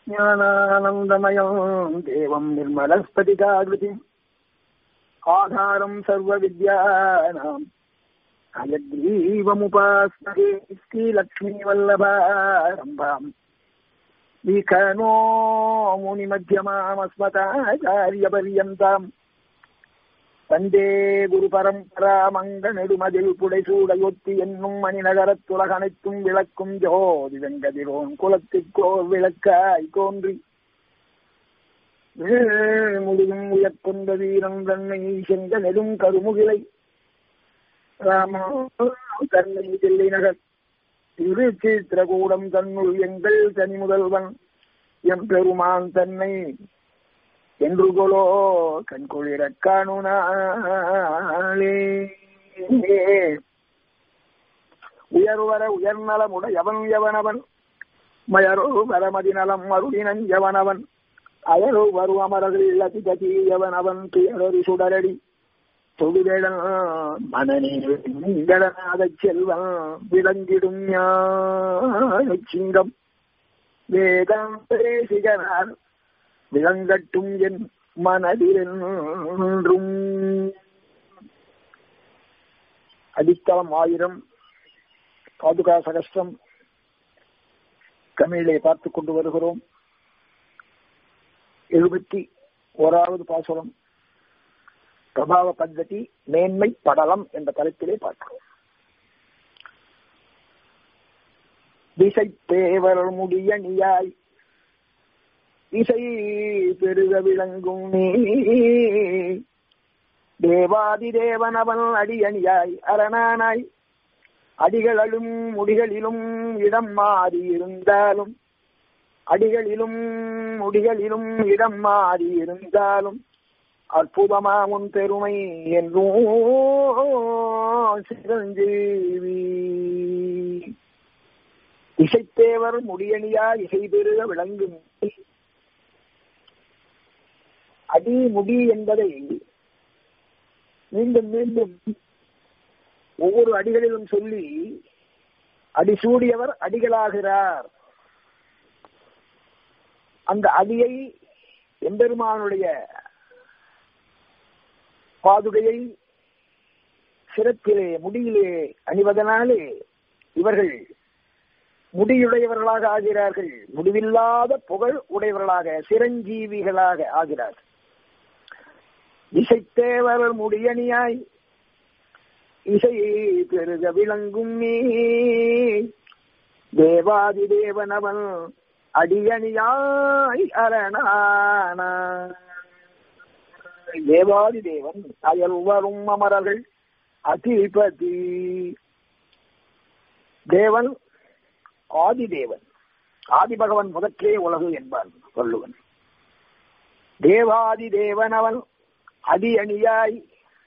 ज्ञानानन्दमयम् देवम् निर्मलस्फटिकाकृतिम् आधारम् सर्वविद्यानाम् अयग्रीवमुपास्महे श्रीलक्ष्मीवल्लभारम्भाम् विखनो मुनिमध्यमामस्मताचार्यपर्यन्ताम् வந்தே குரு பரம்பரா மங்க நெடுமதில் புடைசூடையொத்தி என்னும் மணிநகரத்துலகனைத்தும் விளக்கும் ஜோதி வெங்கதிரோன் குலத்திற்கோர் விளக்காய் தோன்றி முடியும் உயர்கொண்ட வீரன் தன்னை சென்ற நெடும் கருமுகிலை ராமா தன்னை தில்லை நகர் திருச்சித்திரகூடம் தன்னுள் எங்கள் தனி முதல்வன் எம் பெருமான் தன்னை என்று கொலோ கண்குளிர காணுனாளே உயர்வர உயர்நலம் எவன் எவனவன் மயரோ வரமதிநலம் அருளினன் எவனவன் அயரோ வருவமரர்கள் அதிகதி எவனவன் துயரொரு சுடரடி தொடுவேடன் மனநீடனாத செல்வன் விளங்கிடும் சிங்கம் வேதம் பேசுகிறார் விளங்கட்டும் என் மனதிலென்றும் அடித்தளம் ஆயிரம் பாதுகா சகஸ்டம் தமிழிலே பார்த்துக் கொண்டு வருகிறோம் எழுபத்தி ஓராவது பாசுரம் பிரபாவ பద్ధதி மேன்மை படலம் என்ற தலைப்பிலே பார்க்கிறோம் திசை தேவர் முடியணியாய் இசை பெருக விளங்கும் நீ தேவாதி தேவனவன் அடியணியாய் அரணானாய் அடிகளும் முடிகளிலும் இடம் மாறி இருந்தாலும் அடிகளிலும் முடிகளிலும் இடம் மாறி இருந்தாலும் அற்புதமா உன் பெருமை என்றும் சிரஞ்சீவி இசைத்தேவர் முடியணியா இசை பெருக விளங்கும் அடி முடி என்பதை மீண்டும் மீண்டும் ஒவ்வொரு அடிகளிலும் சொல்லி அடிசூடியவர் அடிகளாகிறார் அந்த அடியை எம்பெருமானுடைய பாதுகையை சிறப்பிலே முடியிலே அணிவதனாலே இவர்கள் முடியுடையவர்களாக ஆகிறார்கள் முடிவில்லாத புகழ் உடையவர்களாக சிரஞ்சீவிகளாக ஆகிறார்கள் இசைத்தேவர் முடியணியாய் இசையை பெருக விளங்கும் நீ தேவாதி தேவனவன் அடியணியாய் அரணான தேவாதி தேவன் அயல் வரும் அமரர்கள் அதிபதி தேவன் ஆதி தேவன் ஆதி பகவன் முதற்றே உலகு என்பான் வள்ளுவன் தேவாதி தேவன் அவன் அடி அணியாய்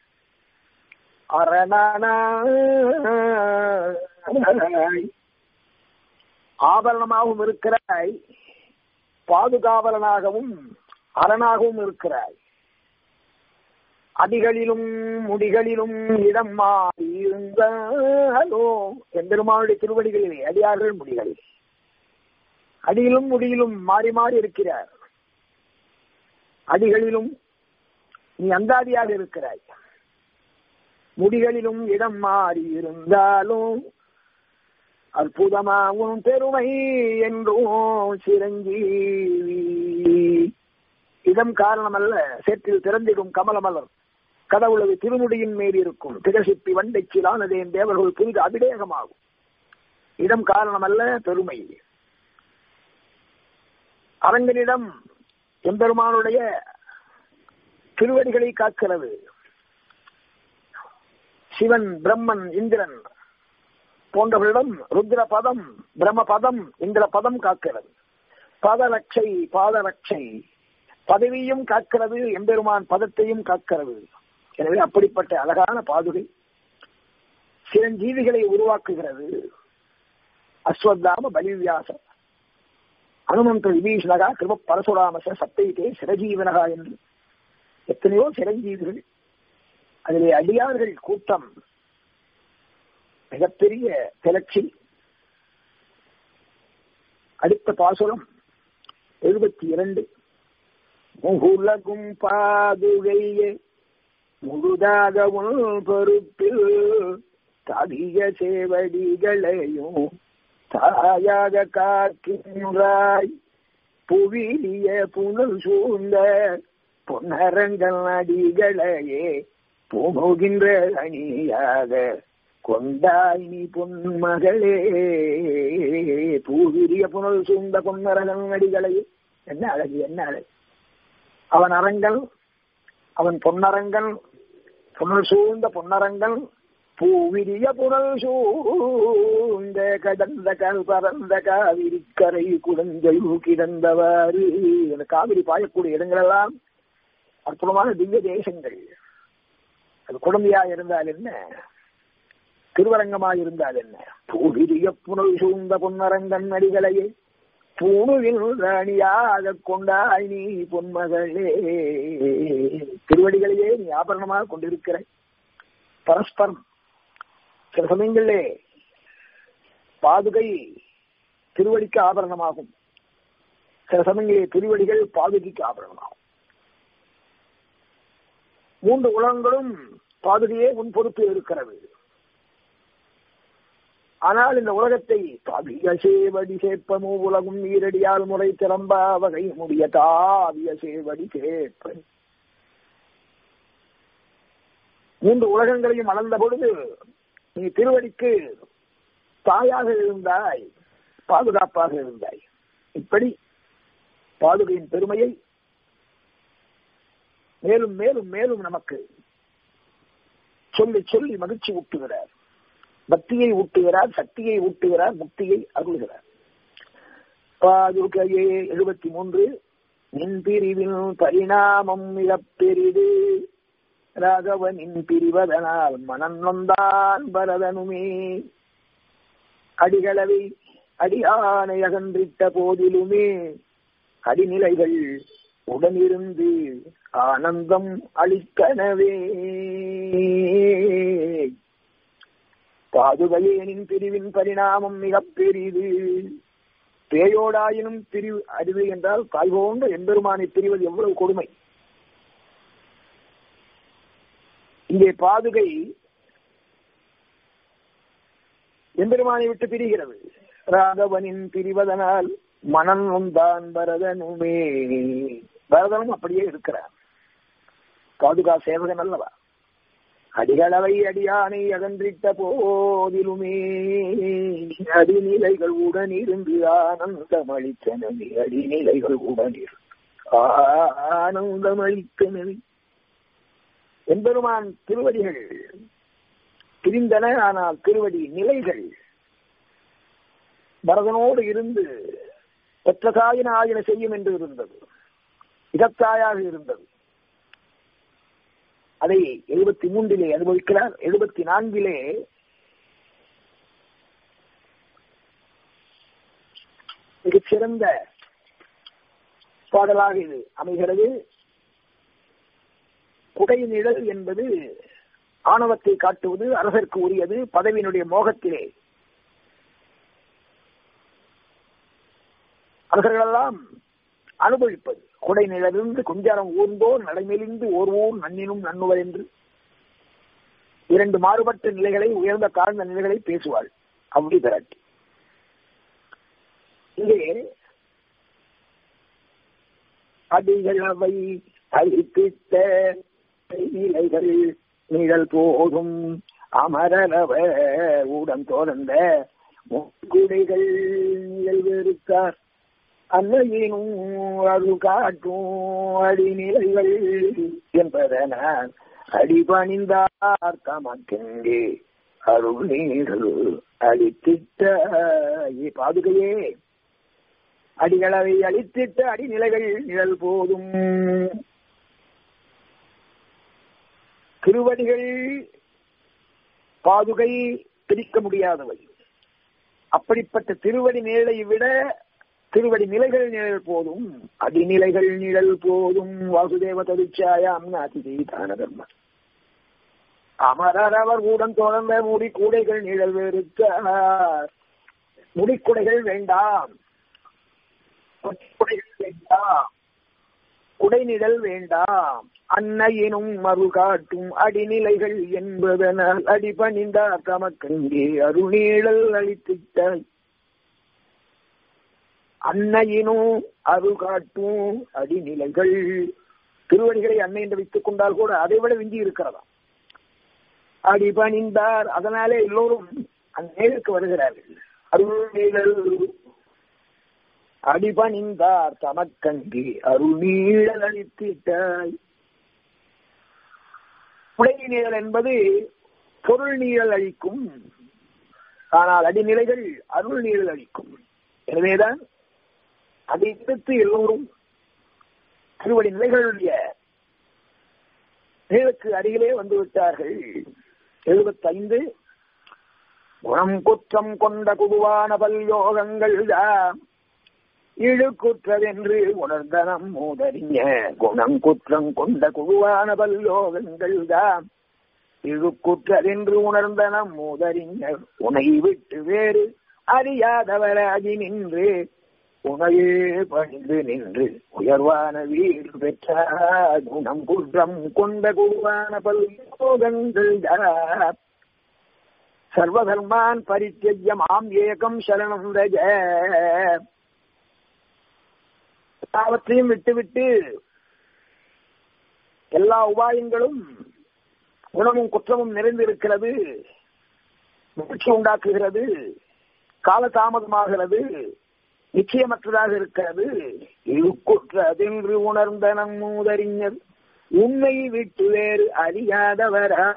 அரணாய் ஆபரணமாகவும் இருக்கிறாய் பாதுகாவலனாகவும் அரணாகவும் இருக்கிறாய் அடிகளிலும் முடிகளிலும் இடம் மாறி இருந்தாலோ எம்பெருமானுடைய திருவடிகளிலே அடியார்கள் முடிகளில் அடியிலும் முடியிலும் மாறி மாறி இருக்கிறார் அடிகளிலும் நீ அந்தாதியாக இருக்கிறாய் முடிகளிலும் இடம் மாறி இருந்தாலும் அற்புதமாகும் பெருமை என்றும் சிரஞ்சீவி இதம் காரணமல்ல சேற்றில் திறந்திடும் கமலமலர் கடவுளது திருமுடியின் மேல் இருக்கும் திகசிப்பி வண்டைச்சிலானதேன் தேவர்கள் புரித அபிடேகமாகும் இடம் காரணமல்ல பெருமை அரங்கனிடம் எம்பெருமானுடைய திருவடிகளை காக்கிறது சிவன் பிரம்மன் இந்திரன் போன்றவர்களிடம் ருத்ர பதம் பிரம்ம பதம் இந்திர பதம் காக்கிறது பதரட்சை பாதரட்சை பதவியும் காக்கிறது எம்பெருமான் பதத்தையும் காக்கிறது எனவே அப்படிப்பட்ட அழகான பாதுகை சிரஞ்சீவிகளை உருவாக்குகிறது அஸ்வத்தாம பலிவியாச அனுமந்த விபீஷணகா கிருப பரசுராமச சத்தைத்தே சிரஜீவனகா என்று எத்தனையோ சிரஞ்சீவிகள் அதிலே அடியார்கள் கூட்டம் மிகப்பெரிய கிளர்ச்சி அடுத்த பாசுரம் எழுபத்தி இரண்டு முகுலகும் பாதுகையே முழுதாக உன் பொறுப்பில் தவிய சேவடிகளையும் தாயாக காக்கின்றாய் புவிலிய புனல் சூழ்ந்த பொன்னரங்கள் அடிகளையே போகின்ற அணியாக கொண்டாய் நீ பொன்மகளே பூவிரிய புனல் சூழ்ந்த பொன்னரகன் அடிகளையே என்ன அழகு என்ன அழகு அவன் அரங்கன் அவன் பொன்னரங்கன் புனல் சூழ்ந்த பொன்னரங்கன் பூவிரிய புனல் சூழ்ந்த கடந்த கல் பறந்த காவிரி கரை குழந்தையு கிடந்தவாறு அந்த காவிரி பாயக்கூடிய இடங்களெல்லாம் அற்புதமான திவ்ய தேசங்கள் அது குழந்தையா இருந்தால் என்ன திருவரங்கமாய் இருந்தால் என்ன பூவிரிய புனல் சூழ்ந்த பொன்னரங்கன் அடிகளையே பூணுவில் ராணியாக கொண்டாய் நீ பொன்மகளே திருவடிகளையே நீ ஆபரணமாக கொண்டிருக்கிற பரஸ்பரம் சில சமயங்களிலே பாதுகை திருவடிக்கு ஆபரணமாகும் சில சமயங்களிலே திருவடிகள் பாதுகைக்கு ஆபரணமாகும் மூன்று உலகங்களும் பாதுகையே உன் பொறுப்பில் இருக்கிறது ஆனால் இந்த உலகத்தை தாவிய சேவடி சேப்பமோ உலகும் நீரடியால் முறை திறம்பா வகை முடிய தாவிய சேவடி சேப்ப மூன்று உலகங்களையும் அளந்த பொழுது நீ திருவடிக்கு தாயாக இருந்தாய் பாதுகாப்பாக இருந்தாய் இப்படி பாதுகையின் பெருமையை மேலும் மேலும் மேலும் நமக்கு சொல்லி சொல்லி மகிழ்ச்சி ஊட்டுகிறார் பக்தியை ஊட்டுகிறார் சக்தியை ஊட்டுகிறார் முக்தியை அருள்கிறார் பாதுகையே எழுபத்தி மூன்று நின் பிரிவின் பரிணாமம் மிகப் பெரிது ராகவனின் பிரிவதனால் மனம் நொந்தான் பரதனுமே அடிகளவை அடியானை அகன்றிட்ட போதிலுமே அடிநிலைகள் உடனிருந்து ஆனந்தம் அளிக்கனவே பாதுகையேனின் பிரிவின் பரிணாமம் மிகப் பெரிது பேயோடாயினும் பிரிவு அறிவு என்றால் தாய் போன்ற எம்பெருமானை பிரிவது எவ்வளவு கொடுமை இங்கே பாதுகை எம்பெருமானை விட்டு பிரிகிறது ராகவனின் பிரிவதனால் மனம் நொந்தான் பரதனுமே பரதனும் அப்படியே இருக்கிறார் பாதுகா சேவகன் அல்லவா அடிகளவை அடியானை அகன்றிட்ட போதிலுமே அடிநிலைகள் உடனிருந்து ஆனந்தம் அளித்தனவே அடிநிலைகள் உடனிரு ஆனந்தம் அளித்தனவே எம்பெருமான் திருவடிகள் பிரிந்தன ஆனால் திருவடி நிலைகள் பரதனோடு இருந்து பெற்ற தாயின ஆயின செய்யும் என்று இருந்தது இதத்தாயாக இருந்தது அதை எழுபத்தி மூன்றிலே அனுபவிக்கிறார் எழுபத்தி நான்கிலே மிகச் சிறந்த பாடலாக இது அமைகிறது குடை நிழல் என்பது ஆணவத்தை காட்டுவது அரசருக்கு உரியது பதவியினுடைய மோகத்திலே அவர்களெல்லாம் அனுபவிப்பது குடை நிழலிருந்து குஞ்சாரம் ஊர்ந்தோர் நடைமெலிந்து ஓர் ஊர் நன்னினும் நன்னுவர் என்று இரண்டு மாறுபட்ட நிலைகளை உயர்ந்த தாழ்ந்த நிலைகளை பேசுவாள் அப்படி திரட்டி இங்கே அடிகளவை அழித்திட்ட நிலைகள் நிழல் போதும் அமரலவ ஊடம் தோறந்த முக்குடைகள் நிழல் வெறுத்தார் அன்னையினும் அருள் காட்டும் அடிநிலைகள் என்பதனால் அடிபணிந்தார் தமக்கெங்கே அருள் நீர்கள் அளித்திட்ட பாதுகையே அடிகளவை அளித்திட்ட அடிநிலைகள் நிழல் போதும் திருவடிகள் பாதுகை பிரிக்க முடியாதவை அப்படிப்பட்ட திருவடி நிழலை விட திருவடி நிலைகள் நிழல் போதும் அடிநிலைகள் நிழல் போதும் வாசுதேவ தருச்சாயாம் நாதி தான தர்ம அமரர் அவர் கூடம் தொடர்ந்த முடி கூடைகள் நிழல் வெறுத்தார் முடிக்குடைகள் வேண்டாம் குடைகள் குடைநிழல் வேண்டாம் அன்னையினும் மறு காட்டும் அடிநிலைகள் என்பதனால் அடிபணிந்தார் தமக்கங்கே அருணீழல் அளித்திட்டாய் அன்னையினும் அரு காட்டும் அடிநிலைகள் திருவடிகளை அன்னை என்று வைத்துக் கொண்டால் கூட அதை விட விஞ்சி இருக்கிறதா அடிபணிந்தார் அதனாலே எல்லோரும் அந்த நேருக்கு வருகிறார்கள் அருள்நீழல் அடிபணிந்தார் தமக்கங்கு அருள்நீழல் அளித்திட்டாய் புலை நீழல் என்பது பொருள் நீழல் அளிக்கும் ஆனால் அடிநிலைகள் அருள் நீழல் அளிக்கும் எனவேதான் அதை எடுத்து எல்லோரும் திருவடி நிலைகளுடைய நிழலுக்கு அருகிலே வந்து விட்டார்கள் எழுபத்தைந்து குணம் குற்றம் கொண்ட குருவான பல்யோகங்கள் தாம் இழுக்குற்றதென்று உணர்ந்தனம் மூதறிஞ குணம் குற்றம் கொண்ட குருவான பல்யோகங்கள் தாம் இழுக்குற்றதென்று உணர்ந்தனம் மூதறிஞர் உனை விட்டு வேறு அறியாதவராகி நின்று உனையே பணிந்து நின்று உயர்வான வீடு பெற்றார் குணம் குற்றம் கொண்ட குருவான பல்யோகங்கள் தாம் சர்வதர்மான் பரித்தியஜ்ய மாம் ஏகம் சரணம் ரஜ எல்லாவற்றையும் விட்டுவிட்டு எல்லா உபாயங்களும் குணமும் குற்றமும் நிறைந்திருக்கிறது மகிழ்ச்சி உண்டாக்குகிறது காலதாமதமாகிறது நிச்சயமற்றதாக இருக்கிறது இழுக்குற்றதென்று உணர்ந்த நம்மூதறிஞர் உன்னை விட்டு வேறு அறியாதவரா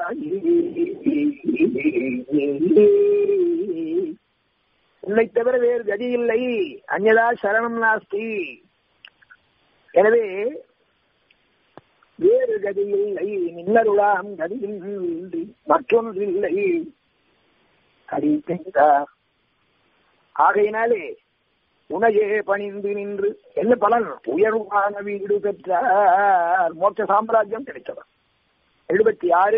உன்னை தவிர வேறு கதி இல்லை அந்நதா சரணம் நாஸ்தி எனவே வேறு கதி இல்லை நின்னருளாம் கதியின்றி மற்றொன்றில்லை அறிந்தார் ஆகையினாலே உனையே பணிந்து நின்று என்ன பலன் உயர்வான வீடு பெற்றார் மோட்ச சாம்ராஜ்யம் கிடைத்தவர் எழுபத்தி ஆறு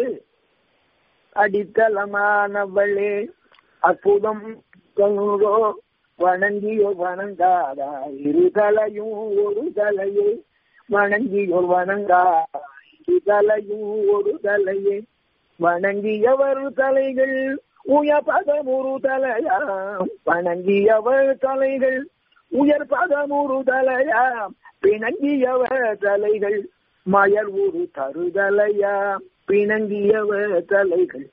அடித்தளமானவளே அற்புதம் கண்ணுரோ வணங்கியோ வணங்காதா இரு தலையும் ஒரு தலையே வணங்கியோ வணங்கா இரு தலையும் ஒரு தலையே வணங்கியவர் தலைகள் உயர் பதமுரு தலையாம் வணங்கியவர் தலைகள் உயர் பதமுரு தலையாம் பிணங்கியவர் தலைகள் மயர் ஒரு தருதலையாம் பிணங்கியவர் தலைகள்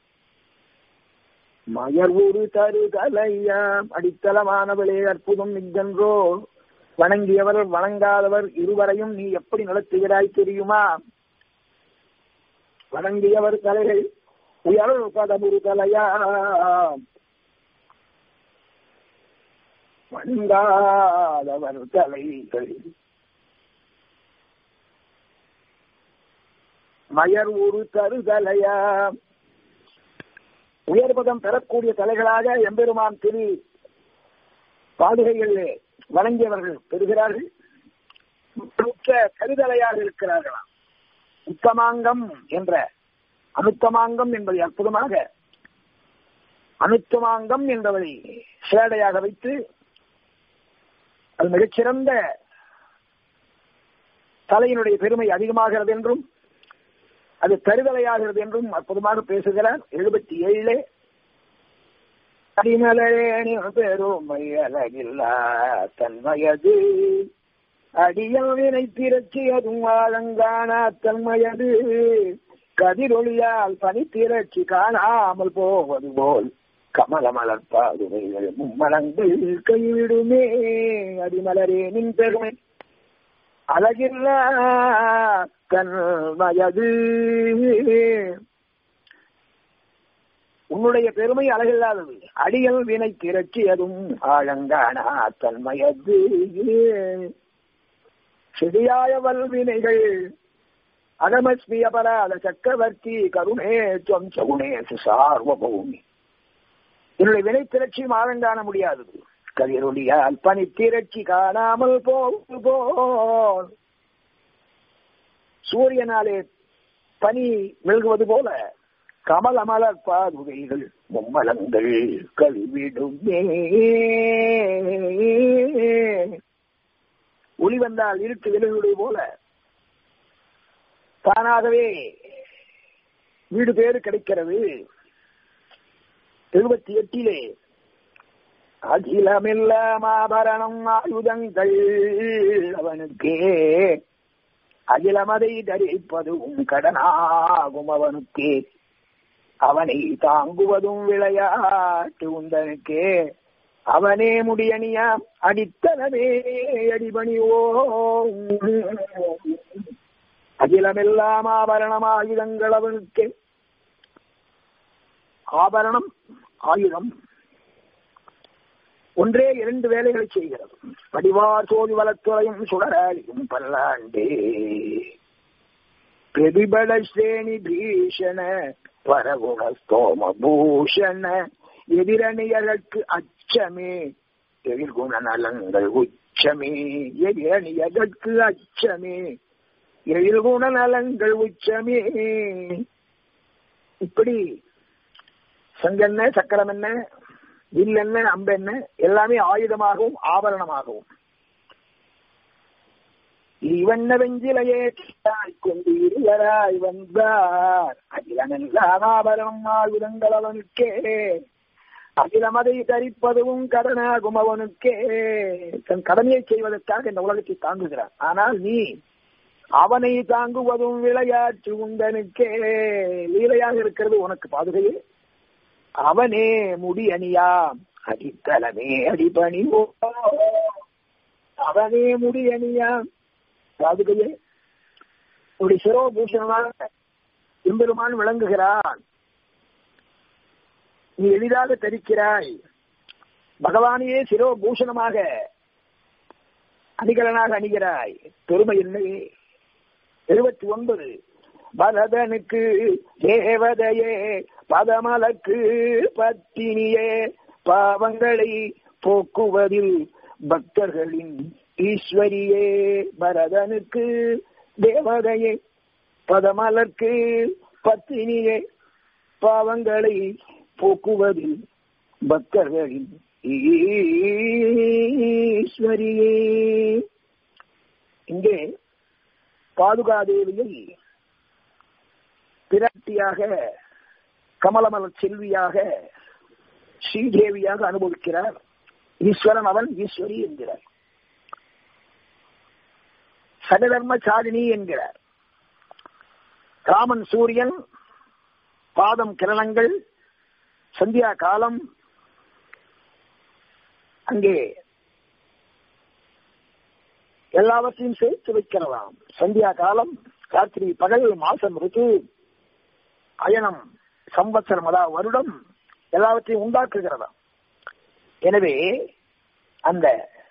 மயர் ஒரு தருதலையாம் அடித்தளமானவளே அற்புதம் நிகன்றோ வணங்கியவர் வணங்காதவர் இருவரையும் நீ எப்படி நடத்துகிறாய் தெரியுமா வணங்கியவர் தலைகள் உயர் பதமுரு தலையா வணங்காதவர் தலைகள் மயர் ஒரு தருதலையா உயர்பதம் பெறக்கூடிய தலைகளாக எம்பெருமான் திரு பாதுகைகளிலே வழங்கியவர்கள் பெறுகிறார்கள் முற்ற கருதலையாக இருக்கிறார்களாம் உத்தமாங்கம் என்ற அனுத்தமாங்கம் என்பதை அற்புதமாக அனுத்தமாங்கம் என்பதை சேடையாக வைத்து அது மிகச்சிறந்த தலையினுடைய பெருமை அதிகமாகிறது என்றும் அது தருதலையாகிறது என்றும் அற்புதமாக பேசுகிறார் எழுபத்தி ஏழு அடிமலேனி பெருமை அழகில்லா தன்மையது அடியல் வினை திரட்சி அதுவும் ஆழங்கானா தன்மையது கதிரொளியால் பனித்திரட்சி காணாமல் போவது போல் கமல மலர்பாதுமைகள் மும்மலங்கள் கைவிடுமே அடிமலரே நின் பெருமை அழகில்ல தன்மயது உன்னுடைய பெருமை அழகில்லாதது அடியல் வினை திரட்சியதும் ஆழங்கானா தன்மயது செடியாய வல்வினைகள் அகமஸ்மி அபராத சக்கரவர்த்தி கருணே சொம் சகுணே சார்வபௌமி என்னுடைய வினை திரட்சியும் ஆழங்காண முடியாதது கதிரொலியால் பனி திரட்சி காணாமல் போது போல் சூரியனாலே பனி மெழுகுவது போல கமல மலர் பாதுகைகள் மும்மலங்கள் கழிவிடுமே ஒளி வந்தால் இருட்டு விலகுவது போல தானாகவே வீடு பேரு கிடைக்கிறது எழுபத்தி எட்டிலே அகிலமெல்லாம் ஆபரணம் ஆயுதங்கள் அவனுக்கே அகிலமதை தரிப்பதும் கடனாகும் அவனுக்கே அவனை தாங்குவதும் விளையாட்டு உந்தனுக்கே அவனே முடியணியா அடித்தனமே அடிபணிவோ அகிலமெல்லாம் ஆபரணம் ஆயுதங்கள் அவனுக்கே ஆபரணம் ஆயுதம் ஒன்றே இரண்டு வேலைகளை செய்கிறது படிவார் சோதி வளத்துறையும் சுடராளியும் பல்லாண்டே பிரதிபல ஸ்ரேணி பீஷண பரகுண ஸ்தோம பூஷண எதிரணியர்களுக்கு அச்சமே எதிர்குண நலங்கள் உச்சமே எதிரணியர்களுக்கு அச்சமே எதிர்குண நலங்கள் உச்சமே இப்படி சங்கென்ன சக்கரம் என்ன வில் என்ன அம்பு என்ன எல்லாமே ஆயுதமாகவும் ஆபரணமாகவும் இவண்ண வெஞ்சிலையே கொண்டு இருவராய் வந்தார் அகிலமெல்லாம் ஆபரணம் ஆயுதங்கள் அவனுக்கே அகிலம் அதை தரிப்பதும் கடனாகும் அவனுக்கே தன் கடமையை செய்வதற்காக இந்த உலகத்தை தாங்குகிறார் ஆனால் நீ அவனை தாங்குவதும் விளையாட்டு உண்டனுக்கே லீலையாக இருக்கிறது உனக்கு பாதுகையே அவனே முடி அணியா அடித்தலமே அடிபணிவோ அவனே முடி அணியா பாதுகையே ஒரு சிரோபூஷணமாக எம்பெருமான் விளங்குகிறான் நீ எளிதாக தரிக்கிறாய் பகவானையே சிரோபூஷணமாக அணிகலனாக அணிகிறாய் பெருமை இல்லையே எழுபத்தி ஒன்பது பரதனுக்கு தேவதையே பதமலக்கு பத்தினியே பாவங்களை போக்குவதில் பக்தர்களின் ஈஸ்வரியே பரதனுக்கு தேவதையே பதமலர்க்கு பத்தினியே பாவங்களை போக்குவதில் பக்தர்களின் ஈஸ்வரியே இங்கே பாதுகாதேவியை பிராட்டியாக கமலமலர் செல்வியாக ஸ்ரீதேவியாக அனுபவிக்கிறார் ஈஸ்வரன் அவன் ஈஸ்வரி என்கிறார் சடதர்ம சாதினி என்கிறார் ராமன் சூரியன் பாதம் கிரணங்கள் சந்தியா காலம் அங்கே எல்லாவற்றையும் சேர்த்து வைக்கிறதாம் சந்தியா காலம் ராத்திரி பகல் மாசம் ருத்து அயனம் சம்பத்சரம் அதாவது வருடம் எல்லாவற்றையும் உண்டாக்குகிறதாம் எனவே அந்த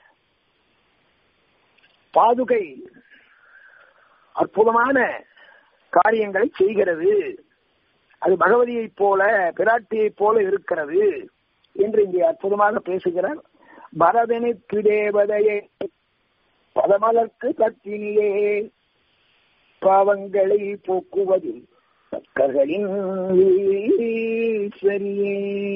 பாதுகை அற்புதமான காரியங்களை செய்கிறது அது பகவதியை போல பிராட்டியை போல இருக்கிறது என்று இங்கே அற்புதமாக பேசுகிறார் பரதனுக்கு தேவதையே பதமலர்க்கு பத்தினியே பாவங்களை போக்குவதில் பக்தர்களின் ஈஸ்வரியே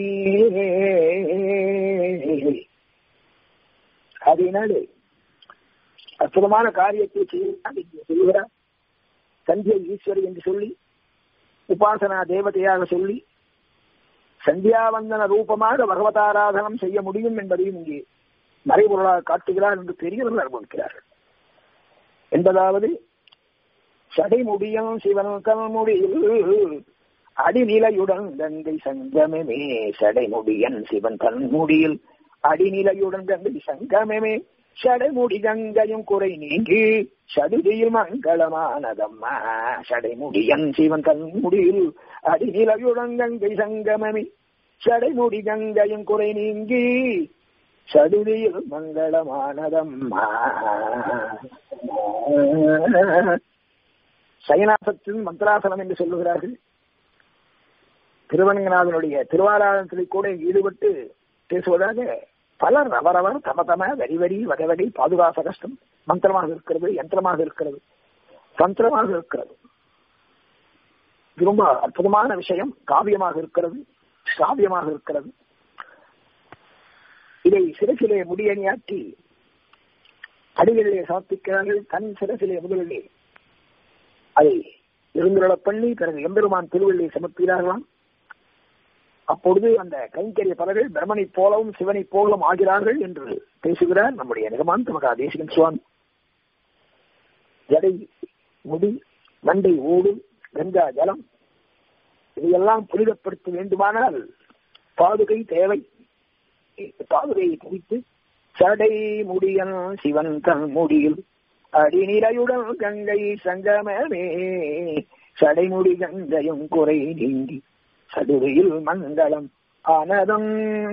அதனாலே அற்புதமான காரியத்தை செய்ய சொல்கிறார் சந்தியை ஈஸ்வரி என்று சொல்லி உபாசனா தேவதையாக சொல்லி சந்தியாவந்தன ரூபமாக பகவதாராதனம் செய்ய முடியும் என்பதையும் இங்கே மறைபொருளாக காட்டுகிறார் என்று பெரியவர்கள் அனுபவிக்கிறார்கள் என்பதாவது சடைமுடியும் சிவன் கல்முடியில் அடிநிலையுடன் கங்கை சங்கமே சடைமுடியன் சிவன் கல்முடியில் அடிநிலையுடன் கங்கை சங்கமே சடைமுடி கங்கையும் குறை நீங்கி சடுதியில் மங்களமானதம்மா சடைமுடியன் சிவன் கல்முடியில் அடிநிலையுடன் கங்கை சங்கமே சடைமுடி கங்கையும் குறை நீங்கி சடுதியில் மங்களமானதம்மா சயனாசத்தின் மந்திராசனம் என்று சொல்லுகிறார்கள் திருவனங்கநாதனுடைய திருவாராதனத்தில் கூட ஈடுபட்டு பேசுவதாக பலர் அவரவர் தம தம வரி வரி வகை வகை பாதுகாச கஷ்டம் மந்திரமாக இருக்கிறது யந்திரமாக இருக்கிறது தந்திரமாக இருக்கிறது இது ரொம்ப அற்புதமான விஷயம் காவியமாக இருக்கிறது காவியமாக இருக்கிறது இதை சிறசிலே முடியணியாற்றி அடிகளிலே சமர்ப்பிக்கிறார்கள் தன் சிறசிலே முதலிலே அதை இருந்துருளப் பண்ணி பிறகு எம்பெருமான் திருவள்ளியை சமர்ப்பிக்கிறார்களாம் அப்பொழுது அந்த கைங்கரிய பலர்கள் பிரம்மனைப் போலவும் சிவனைப் போலவும் ஆகிறார்கள் என்று பேசுகிறார் நம்முடைய நிகமான் மகா தேசிகன் சுவாமி ஜடை முடி மண்டை ஓடு கங்கா ஜலம் இதையெல்லாம் புனிதப்படுத்த வேண்டுமானால் பாதுகை தேவை பாதுகையை குறித்து சடை முடியன் சிவன் தன் முடியில் அடிநிலையுடன் கங்கை சங்கமமே சடைமுடி கங்கையும் குறை நீங்கி சதுரையில் மங்களம் ஆனதம்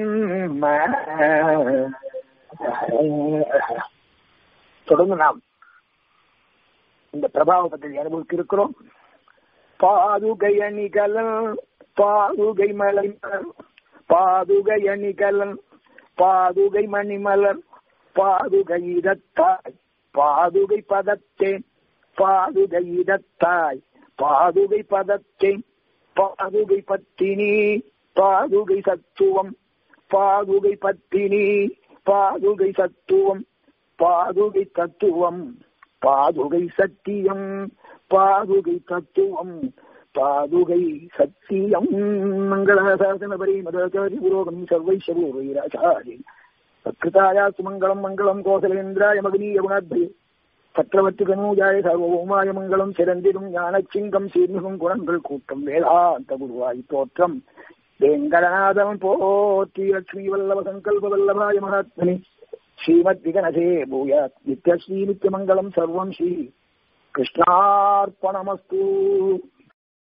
தொடர்ந்து நாம் இந்த பிரபாவ பற்றி அனுபவிக்க இருக்கிறோம் பாதுகை அணிகலன் பாதுகை மலை பாதுகை அணிகலன் பாதுகை மணிமலர் பாதுகை இதத்தாய் பாதுகை பதத்தேன் பாதுகை இதத்தாய் பாதுகை பதத்தேன் பாதுகை பத்தினி பாதுகை சத்துவம் பாதுகை பத்தினி பாதுகை சத்துவம் பாதுகை தத்துவம் பாதுகை சத்தியம் பாதுகை தத்துவம் பாதுகை சத்தியம் மங்களாசாசன பரி மதாச்சாரி புரோகம் சர்வைஷபூர்வைராச்சாரி சத்கிருதாயா சுமங்கலம் மங்களம் கோசலேந்திராய மகனீய குணாத்பய சக்கரவர்த்தி கனூஜாய சர்வபௌமாய மங்களம் சிறந்திடும் ஞானச்சிங்கம் சீர்மிகும் குணங்கள் கூட்டம் வேதாந்த குருவாய் தோற்றம் வேங்கடநாதம் போற்றி லட்சுமி வல்லவ சங்கல்ப வல்லபாய மகாத்மனி ஸ்ரீமத் விகனசே பூயாத் நித்யஸ்ரீ நித்யமங்கலம் சர்வம் ஸ்ரீ கிருஷ்ணார்ப்பணமஸ்து